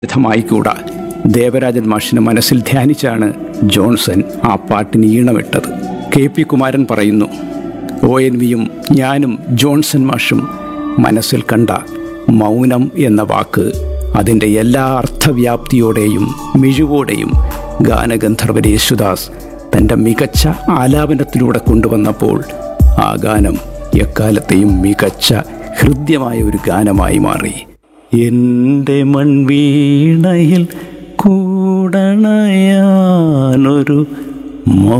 വിധമായിക്കൂടാ ദേവരാജൻ മാഷിന് മനസ്സിൽ ധ്യാനിച്ചാണ് ജോൺസൺ ആ പാട്ടിന് ഈണമിട്ടത് കെ പി കുമാരൻ പറയുന്നു ഒ എൻ വിയും ഞാനും ജോൺസൺ മാഷും മനസ്സിൽ കണ്ട മൗനം എന്ന വാക്ക് അതിൻ്റെ എല്ലാ അർത്ഥവ്യാപ്തിയോടെയും മിഴിവോടെയും ഗാനഗന്ധർവൻ യേശുദാസ് തൻ്റെ മികച്ച ആലാപനത്തിലൂടെ കൊണ്ടുവന്നപ്പോൾ ആ ഗാനം എക്കാലത്തെയും മികച്ച ഹൃദ്യമായ ഒരു ഗാനമായി മാറി എൻ്റെ മൺവീണയിൽ കൂടണയാനൊരു